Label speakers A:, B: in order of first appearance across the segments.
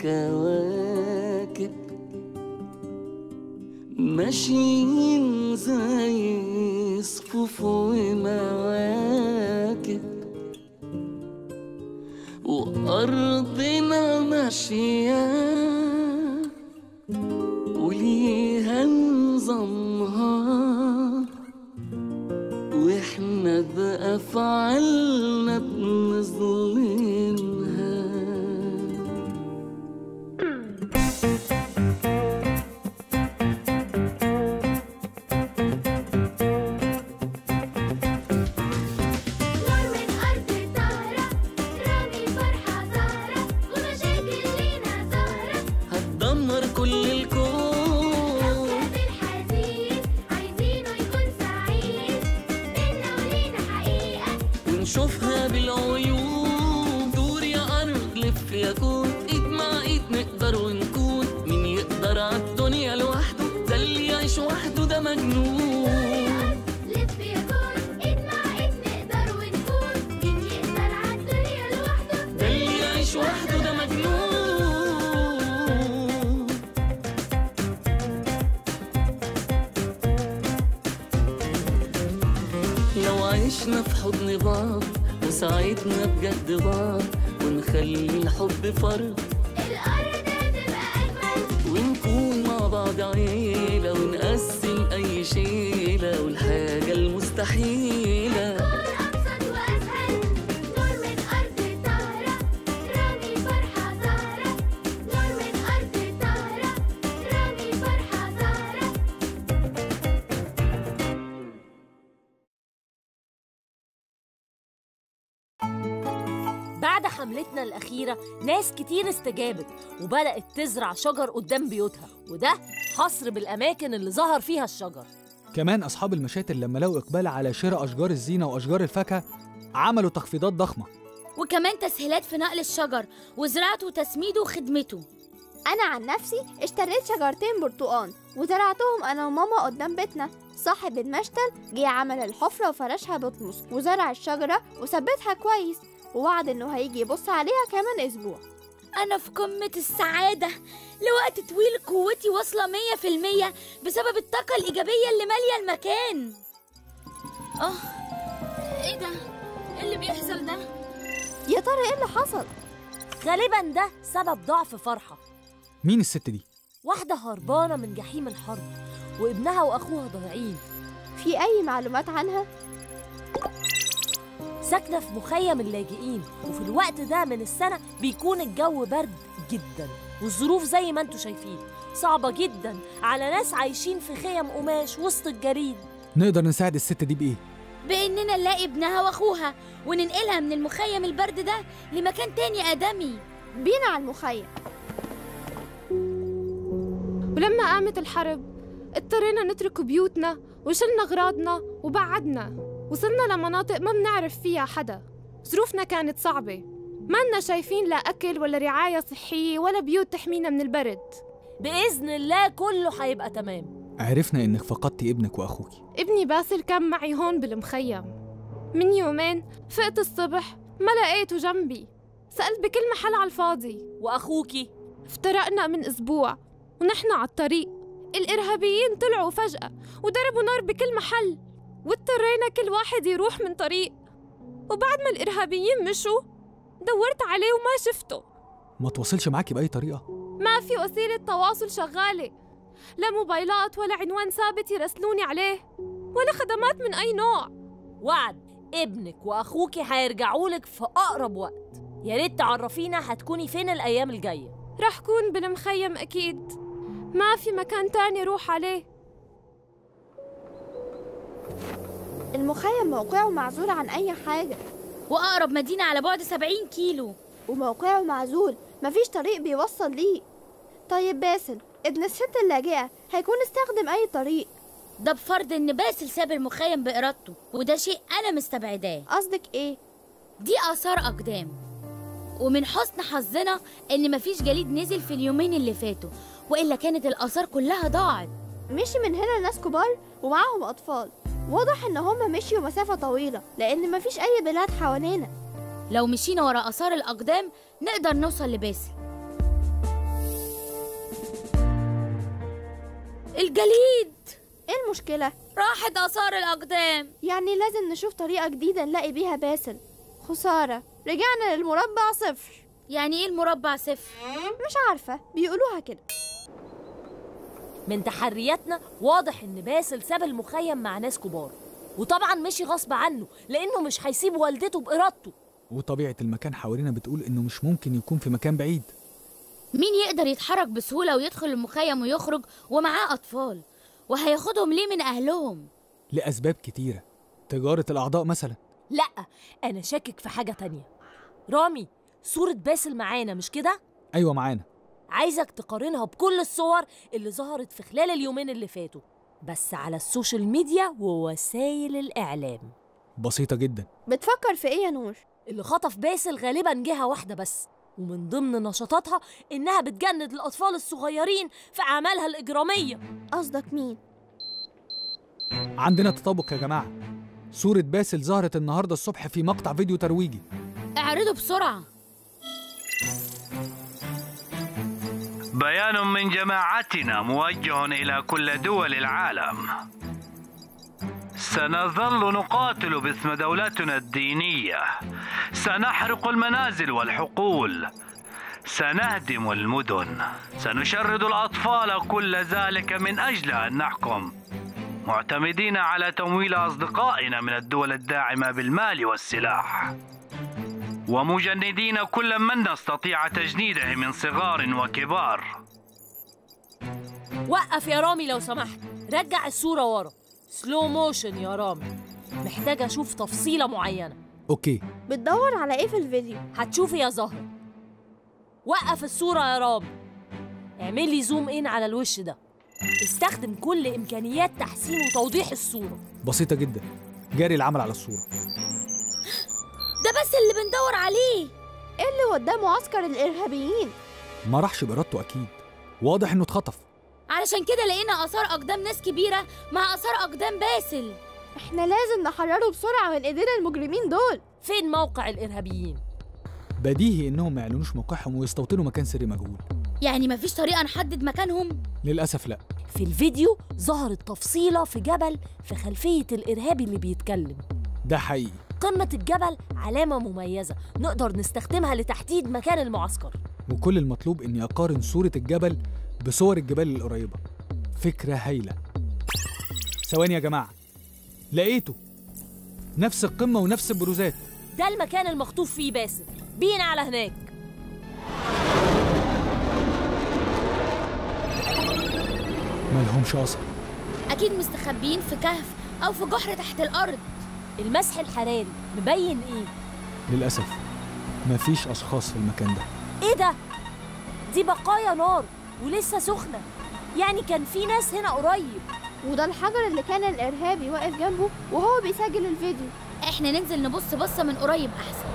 A: الكواكب ماشيين زي صفوف ومواكب وأرضنا ماشية وليها نظامها واحنا بأفعالنا بنظلمها
B: نار من أرض طهرة رامي فرحة زهرة ومشاكل لينا زهرة
A: هتدمر كل الكون
B: كوكب الحزين عايزينه يكون سعيد بينا ولينا حقيقة
A: ونشوفها بالعيون دور يا أرض لف يا كون إيد مع إيد نقدر ونكون مين يقدر عالدنيا لوحده ده اللي يعيش وحده ده مجنون
B: لف يكون ايد مع ايد نقدر ونكون مين يقدر عالدنيا لوحده
A: ده اللي يعيش وحده ده مجنون لو عشنا في حضن بعض وساعدنا بجد بعض ونخلي الحب فرض
B: الأرض هتبقى أجمل
A: ونكون مع بعض عيلة ونقسم أي شيلة والحاجة المستحيلة
B: أبسط وأسهل نور من أرض طهرة رامي فرحة زهرة نور من أرض طهرة رامي فرحة زهرة
C: بعد حملتنا الأخيرة ناس كتير استجابت وبدأت تزرع شجر قدام بيوتها وده حصر بالأماكن اللي ظهر فيها الشجر
D: كمان أصحاب المشاتل لما لقوا إقبال على شراء أشجار الزينة وأشجار الفاكهة عملوا تخفيضات ضخمة
E: وكمان تسهيلات في نقل الشجر وزراعته وتسميده وخدمته
F: أنا عن نفسي اشتريت شجرتين برتقان وزرعتهم أنا وماما قدام بيتنا صاحب المشتل جه عمل الحفرة وفرشها بطمس وزرع الشجرة وثبتها كويس ووعد إنه هيجي يبص عليها كمان أسبوع
E: أنا في قمة السعادة لوقت طويل قوتي واصلة مية في المية بسبب الطاقة الإيجابية اللي مالية المكان آه إيه ده؟ إيه اللي بيحصل ده؟
F: يا ترى إيه اللي حصل؟
C: غالبا ده سبب ضعف فرحة
D: مين الست دي؟
C: واحدة هربانة من جحيم الحرب وابنها وأخوها ضايعين
F: في أي معلومات عنها؟
C: ساكنة في مخيم اللاجئين وفي الوقت ده من السنة بيكون الجو برد جدا والظروف زي ما انتوا شايفين صعبة جدا على ناس عايشين في خيم قماش وسط الجليد
D: نقدر نساعد الست دي بإيه؟
E: بإننا نلاقي ابنها وأخوها وننقلها من المخيم البرد ده لمكان تاني آدمي
F: بينا على المخيم
G: ولما قامت الحرب اضطرينا نترك بيوتنا وشلنا أغراضنا وبعدنا وصلنا لمناطق ما بنعرف فيها حدا ظروفنا كانت صعبة ما لنا شايفين لا أكل ولا رعاية صحية ولا بيوت تحمينا من البرد
C: بإذن الله كله هيبقى تمام
D: عرفنا إنك فقدتي ابنك وأخوك
G: ابني باسل كان معي هون بالمخيم من يومين فقت الصبح ما لقيته جنبي سألت بكل محل على الفاضي
C: وأخوكي
G: افترقنا من أسبوع ونحن على الطريق الإرهابيين طلعوا فجأة وضربوا نار بكل محل واضطرينا كل واحد يروح من طريق وبعد ما الإرهابيين مشوا دورت عليه وما شفته
D: ما تواصلش معاكي بأي طريقة
G: ما في وسيلة تواصل شغالة لا موبايلات ولا عنوان ثابت يرسلوني عليه ولا خدمات من أي نوع
C: وعد ابنك وأخوكي هيرجعوا لك في أقرب وقت يا ريت تعرفينا هتكوني فين الأيام الجاية
G: رح كون بالمخيم أكيد ما في مكان تاني روح عليه
F: المخيم موقعه معزول عن أي حاجة
E: وأقرب مدينة على بعد 70 كيلو
F: وموقعه معزول مفيش طريق بيوصل ليه طيب باسل ابن الست اللاجئة هيكون استخدم أي طريق
E: ده بفرض إن باسل ساب المخيم بإرادته وده شيء أنا مستبعداه
F: قصدك إيه؟
E: دي آثار أقدام ومن حسن حظنا إن مفيش جليد نزل في اليومين اللي فاتوا وإلا كانت الآثار كلها ضاعت
F: مشي من هنا ناس كبار ومعاهم أطفال واضح إن هم مشيوا مسافة طويلة لأن مفيش أي بلاد حوالينا
E: لو مشينا ورا آثار الأقدام نقدر نوصل لباسل الجليد
F: ايه المشكلة؟
E: راحت آثار الأقدام
F: يعني لازم نشوف طريقة جديدة نلاقي بيها باسل خسارة رجعنا للمربع صفر
E: يعني إيه المربع صفر؟
F: مش عارفة بيقولوها كده
C: من تحرياتنا واضح ان باسل ساب المخيم مع ناس كبار وطبعا مشي غصب عنه لانه مش هيسيب والدته بارادته
D: وطبيعة المكان حوالينا بتقول إنه مش ممكن يكون في مكان بعيد
E: مين يقدر يتحرك بسهولة ويدخل المخيم ويخرج ومعاه أطفال وهياخدهم ليه من أهلهم؟
D: لأسباب كتيرة تجارة الأعضاء مثلا
C: لا انا شاكك في حاجه تانية رامي صوره باسل معانا مش كده
D: أيوة معانا
C: عايزك تقارنها بكل الصور اللي ظهرت في خلال اليومين اللي فاتوا بس على السوشيال ميديا ووسائل الاعلام
D: بسيطة جدا
F: بتفكر في ايه يا نور؟
C: اللي خطف باسل غالبا جهة واحدة بس ومن ضمن نشاطاتها إنها بتجند الأطفال الصغيرين في أعمالها الإجرامية
F: قصدك مين؟
D: عندنا تطابق يا جماعة صورة باسل ظهرت النهاردة الصبح في مقطع فيديو ترويجي
E: اعرضوا بسرعة
H: بيان من جماعتنا موجه الى كل دول العالم سنظل نقاتل باسم دولتنا الدينيه سنحرق المنازل والحقول سنهدم المدن سنشرد الاطفال كل ذلك من اجل ان نحكم معتمدين على تمويل اصدقائنا من الدول الداعمه بالمال والسلاح ومجندين كل من نستطيع تجنيده من صغار وكبار
C: وقف يا رامي لو سمحت رجع الصورة ورا سلو موشن يا رامي محتاجة أشوف تفصيلة معينة
D: أوكي
F: بتدور على ايه في الفيديو؟
C: هتشوفي يا زهرة وقف الصورة يا رامي اعمل لي زوم إن على الوش ده استخدم كل إمكانيات تحسين وتوضيح الصورة
D: بسيطة جدا جاري العمل على الصورة
E: ده بس اللي بندور عليه
F: ايه اللي وداه معسكر الارهابيين؟
D: ما راحش بإرادته أكيد واضح إنه اتخطف
E: علشان كده لقينا آثار أقدام ناس كبيرة مع آثار أقدام باسل
F: احنا لازم نحرره بسرعة من ايدينا المجرمين دول
C: فين موقع الإرهابيين
D: بديهي إنهم ما يعلنوش موقعهم ويستوطنوا مكان سري مجهول
E: يعني مفيش طريقة نحدد مكانهم
D: للأسف لأ
C: في الفيديو ظهرت تفصيلة في جبل في خلفية الإرهابي اللي بيتكلم
D: ده حقيقي
C: قمة الجبل علامة مميزة نقدر نستخدمها لتحديد مكان المعسكر
D: وكل المطلوب إني أقارن صورة الجبل بصور الجبال القريبة فكرة هايلة ثواني يا جماعة لقيته نفس القمة ونفس البروزات
C: ده المكان المخطوف فيه باسل بينا على هناك
D: ملهمش أثر
E: أكيد مستخبيين في كهف أو في جحر تحت الأرض
C: المسح الحراري مبين ايه
D: للأسف مفيش أشخاص في المكان ده
C: ايه ده دي بقايا نار ولسه سخنة يعني كان في ناس هنا قريب
F: وده الحجر اللي كان الارهابي واقف جنبه وهو بيسجل الفيديو
E: إحنا ننزل نبص بصة من قريب أحسن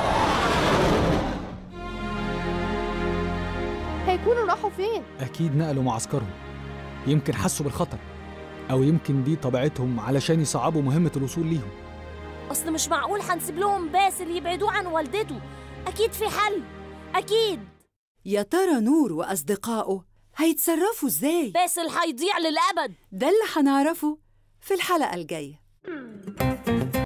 F: هيكونوا راحوا فين؟
D: أكيد نقلوا معسكرهم يمكن حسوا بالخطر أو يمكن دي طبيعتهم علشان يصعبوا مهمة الوصول ليهم
C: اصل مش معقول هنسيب لهم باسل يبعدوه عن والدته اكيد في حل اكيد
I: يا ترى نور وأصدقائه هيتصرفوا إزاي؟
C: باسل هيضيع للابد
I: ده اللي هنعرفه في الحلقة الجاية